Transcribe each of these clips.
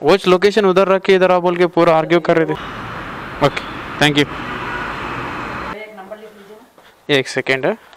वो लोकेशन उधर रख के इधर आ बोल के पूरा आर्ग्यू कर रहे थे ओके थैंक यू एक सेकेंड है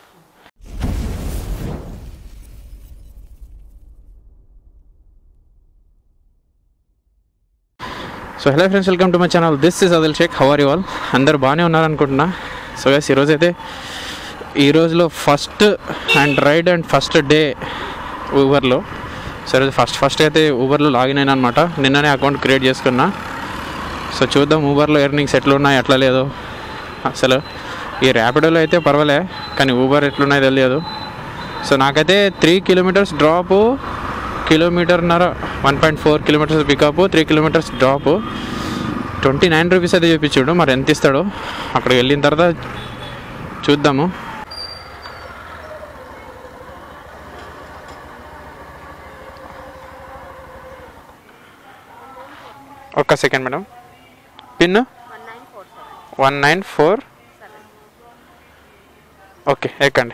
so hello friends welcome to my channel this is Adil Shaikh how are you all అందరు బాగానే ఉన్నారనుకుంటున్నా సో గస్ ఈరోజు అయితే ఈ రోజులో first and ride and first day ఊబర్లో సో ఈరోజు ఫస్ట్ ఫస్ట్ అయితే ఊబర్లో లాగిన్ అయినా అనమాట నిన్ననే అకౌంట్ క్రియేట్ చేసుకున్నా సో చూద్దాం ఊబర్లో ఎర్నింగ్స్ ఎట్లున్నాయి ఎట్లా లేదో అసలు ఈ ర్యాపిడోలో అయితే పర్వాలే కానీ ఊబర్ ఎట్లున్నాయో తెలియదు సో నాకైతే త్రీ కిలోమీటర్స్ డ్రాపు కిలోమీటర్న్నర one point four kilometres pickup three kilometres drop twenty nine rupees అయితే చూపించాడు మరి ఎంత ఇస్తాడో అక్కడికి వెళ్ళిన తర్వాత చూద్దాము ఒక్క second madam pin one nine four okay ఎక్కండి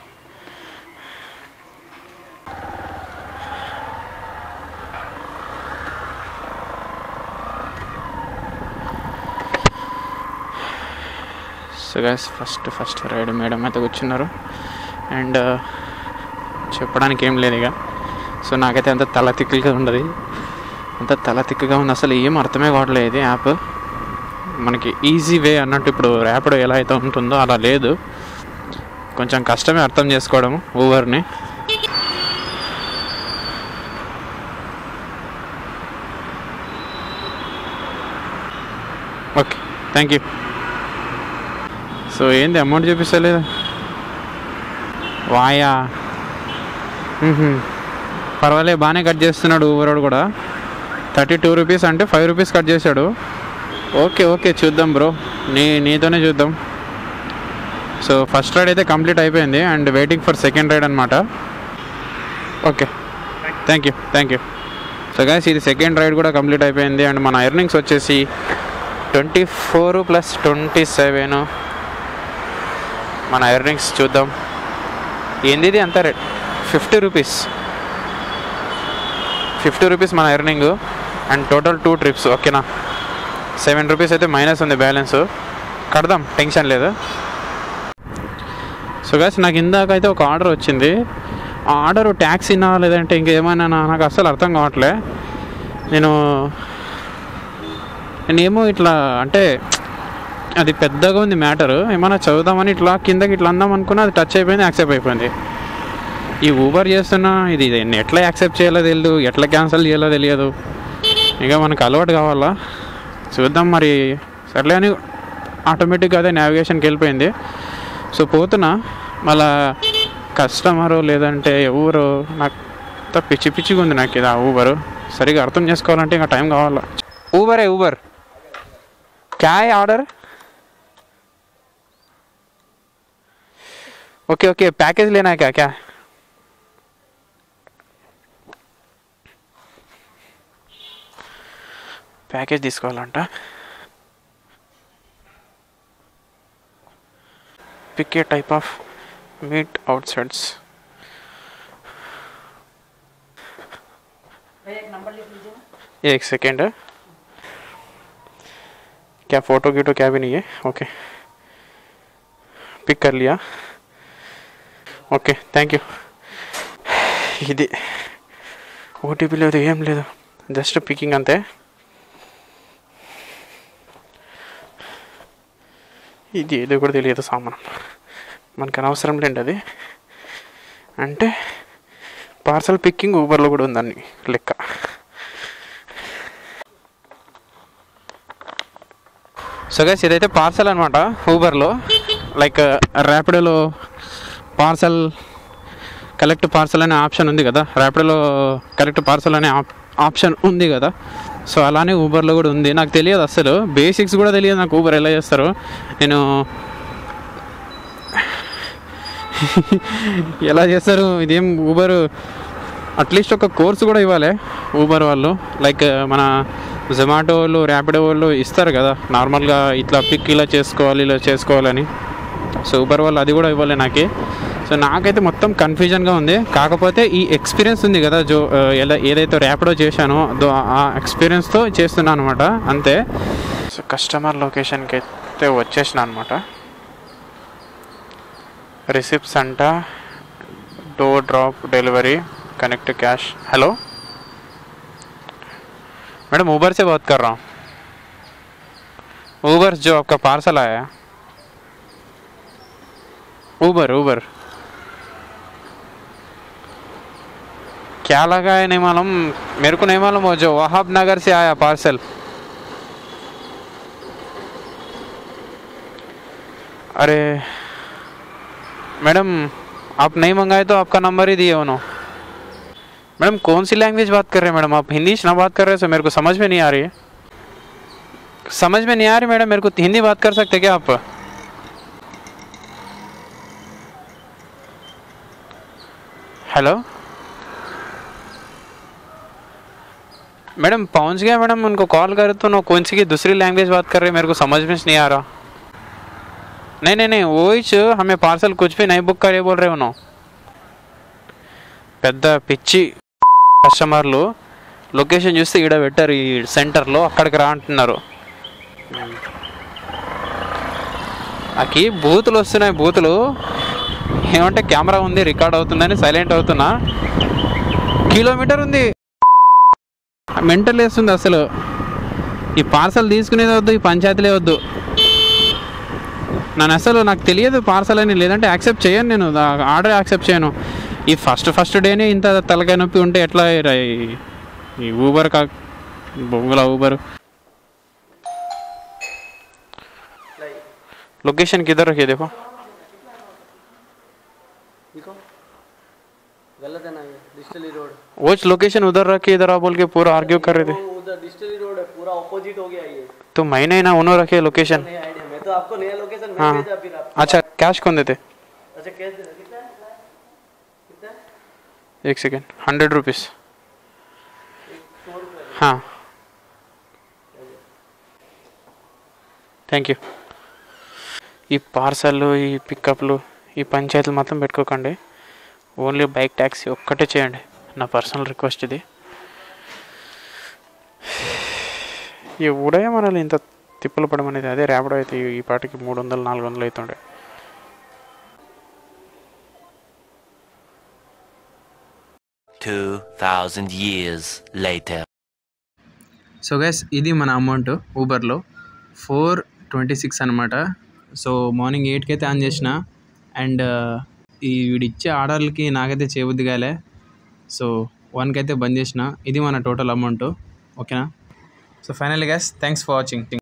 so guys first first ride madam అయితే కూర్చున్నారు అండ్ చెప్పడానికి ఏం లేదు ఇక సో నాకైతే అంత తల తిక్కుగా ఉండదు అంత తల తిక్కుగా ఉంది అసలు ఏం అర్థమే కావట్లేదు ఇది యాప్ మనకి ఈజీ వే అన్నట్టు ఇప్పుడు ర్యాపిడో ఎలా అయితే ఉంటుందో అలా లేదు కొంచెం కష్టమే అర్థం చేసుకోవడం ఊవర్ని ఓకే థ్యాంక్ యూ సో ఏంది అమౌంట్ చూపిస్తలేదు వాయా మ్హూ. పర్వాలే బాగానే కట్ చేస్తున్నాడు ఊబరోడు కూడా థర్టీ టూ రూపీస్ అంటే ఫైవ్ రూపీస్ కట్ చేశాడు ఓకే ఓకే చూద్దాం బ్రో నీ నీతోనే చూద్దాం సో ఫస్ట్ రైడ్ అయితే కంప్లీట్ అయిపోయింది and waiting for second ride అనమాట okay thank you thank you so guys ఇది సెకండ్ రైడ్ కూడా కంప్లీట్ అయిపోయింది అండ్ మన ఎర్నింగ్స్ వచ్చేసి twenty four plus twenty seven మన ఎర్నింగ్స్ చూద్దాం ఏంది ఇది అంత rate fifty rupees fifty rupees మన earning and total two trips ఓకేనా సెవెన్ రూపీస్ అయితే మైనస్ ఉంది బ్యాలెన్స్ కడదాం టెన్షన్ లేదు సో గాస్ నాకు ఇందాక అయితే ఒక ఆర్డర్ వచ్చింది ఆ ఆర్డర్ ట్యాక్సీనా లేదంటే ఇంకేమైనా నాకు అస్సలు అర్థం కావట్లే నేను నేనేమో ఇట్లా అంటే అది పెద్దగా ఉంది మ్యాటర్ ఏమైనా చదువుదామని ఇట్లా కిందకి ఇట్లా అందాం అనుకున్నా అది టచ్ అయిపోయింది యాక్సెప్ట్ అయిపోయింది ఈ ఊబర్ చేస్తున్నా ఇది దీన్ని ఎట్లా యాక్సెప్ట్ చేయాలో తెలియదు ఎట్లా క్యాన్సిల్ చేయాలో తెలియదు ఇక మనకు అలవాటు కావాలా చూద్దాం మరి సర్లే అని ఆటోమేటిక్గా అదే నావిగేషన్కి వెళ్ళిపోయింది సో పోతున్నా మళ్ళా కస్టమరు లేదంటే ఎవరు నాకు అంత పిచ్చి పిచ్చిగా ఉంది నాకు ఇది ఆ ఊబరు సరిగా అర్థం చేసుకోవాలంటే ఇంకా టైం కావాలా ఊబరే ఊబర్ क्या है ऑर्डर ओके ओके पैकेज लेना है क्या क्या ప్యాకేజ్ తీసుకోవాలంట pick a type of meat outsides एक सेकेंड है क्या फ़ोटो वीटो क्या भी नहीं है ओके पिक कर लिया ఓకే థ్యాంక్ యూ ఇది ఓటీపీ లేదు ఏం లేదు జస్ట్ పికింగ్ అంతే ఇది ఏదో కూడా తెలియదు సామానం మనకు అనవసరం లేండి అది అంటే పార్సల్ పిక్కింగ్ ఊబర్లో కూడా ఉందని లెక్క సో గైస్ ఇదైతే పార్సల్ అనమాట ఊబర్లో లైక్ ర్యాపిడోలో పార్సల్ కలెక్ట్ పార్సల్ అనే ఆప్షన్ ఉంది కదా ర్యాపిడోలో కలెక్ట్ పార్సల్ అనే ఆప్- ఆప్షన్ ఉంది కదా సో అలానే ఊబర్లో కూడా ఉంది నాకు తెలియదు అసలు బేసిక్స్ కూడా తెలియదు నాకు ఊబర్ ఎలా చేస్తారు నేను ఎలా చేస్తారు ఇదేం ఊబర్ అట్లీస్ట్ ఒక కోర్స్ కూడా ఇవ్వాలి ఊబర్ వాళ్ళు లైక్ మన జొమాటో వాళ్ళు ర్యాపిడో వాళ్ళు ఇస్తారు కదా నార్మల్గా ఇట్లా పిక్ ఇలా చేసుకోవాలి ఇలా చేసుకోవాలని సో ఊబర్ వాళ్ళు అది కూడా ఇవ్వాలి నాకు సో నాకైతే మొత్తం కన్ఫ్యూజన్గా ఉంది కాకపోతే ఈ ఎక్స్పీరియన్స్ ఉంది కదా జో ఆ, ఎలా ఏదైతే ర్యాపిడో చేశానో దో ఆ ఎక్స్పీరియన్స్తో చేస్తున్నాను అనమాట అంతే సో కస్టమర్ లొకేషన్కి అయితే వచ్చేసిన అనమాట రిసిప్ట్స్ అంట door drop delivery connect cash hello madam Uber से बात कर रहा हूँ ऊबर जो आपका पार्सल आया ऊबर ऊबर क्या लगा है नहीं मालूम मेरे को नहीं मालूम वो जो वहाब नगर से आया पार्सल अरे मैडम आप नहीं मंगाए तो आपका नंबर ही दिए उन्होंने मैडम कौन सी लैंग्वेज बात कर रहे हैं मैडम आप हिंदी ना बात कर रहे हैं सो मेरे को समझ में नहीं आ रही है समझ में नहीं आ रही मैडम मेरे को हिंदी बात कर सकते क्या आप हेलो मैडम पहुंच गया मैडम उनको कॉल करे तो ना कौन सी की दूसरी लैंग्वेज बात कर रहे हैं मेरे को समझ में नहीं आ रहा नहीं नहीं नहीं वही च- हमें पार्सल कुछ भी नहीं बुक करे बोल रहे उन्होंने పెద్ద పిచ్చి కస్టమర్లు లొకేషన్ చూస్తే ఈడ పెట్టారు ఈ సెంటర్లో అక్కడికి రా అంటున్నారు నాకి బూతులు వస్తున్నాయి బూతులు ఏమంటే కెమెరా ఉంది రికార్డ్ అవుతుందని సైలెంట్ అవుతున్నా కిలోమీటర్ ఉంది మెంటల్ వేస్తుంది అసలు ఈ పార్సల్ తీసుకునేది వద్దు ఈ పంచాయతీలే వద్దు నన్ను అసలు నాకు తెలియదు పార్సల్ అని లేదంటే యాక్సెప్ట్ చేయను నేను ఆర్డర్ యాక్సెప్ట్ చేయను ఈ ఫస్ట్ ఫస్ట్ డేనే ఇంత తలకాయ నొప్పి ఉంటే ఎట్లా రా ఈ- ఈ ఊబర్ కా బొంగుల ఊబర్ लोकेशन किधर रखिए देखो देखो गलत है ना ये डिस्टली रोड वो लोकेशन उधर रखिए इधर आप बोल के पूरा आर्ग्यू कर रहे थे वो उधर डिस्टली रोड है पूरा ऑपोजिट हो गया ये तो मैंने ना उन्होंने रखे लोकेशन नया आइडिया मैं तो आपको नया लोकेशन हाँ। नहीं भेजा फिर आप अच्छा कैश कौन देते अच्छा कैश देना कितना है कितना है एक सेकेंड हंड्रेड रुपीज़ सौ रुपये हाँ థ్యాంక్ యూ ఈ పార్సల్ ఈ పికప్లు ఈ పంచాయతీలు మాత్రం పెట్టుకోకండి ఓన్లీ బైక్ ట్యాక్సీ ఒక్కటే చేయండి నా పర్సనల్ రిక్వెస్ట్ ఇది ఎవడే మనల్ని ఇంత తిప్పలు పడమనేది అదే ర్యాపిడో అయితే ఈ- ఈ పాటికి మూడు వందలు నాలుగు వందలు అవుతుండే Two thousand years later. So guys ఇది మన అమౌంట్ ఊబర్లో ఫోర్ ట్వంటీ సిక్స్ అనమాట సో మార్నింగ్ ఎయిట్కి అయితే ఆన్ చేసిన అండ్ ఈ వీడు ఇచ్చే ఆర్డర్లకి నాకైతే చేయబుద్ది కాలే సో వన్కి అయితే బంద్ చేసిన ఇది మన టోటల్ అమౌంట్ ఓకేనా so finally guys thanks for watching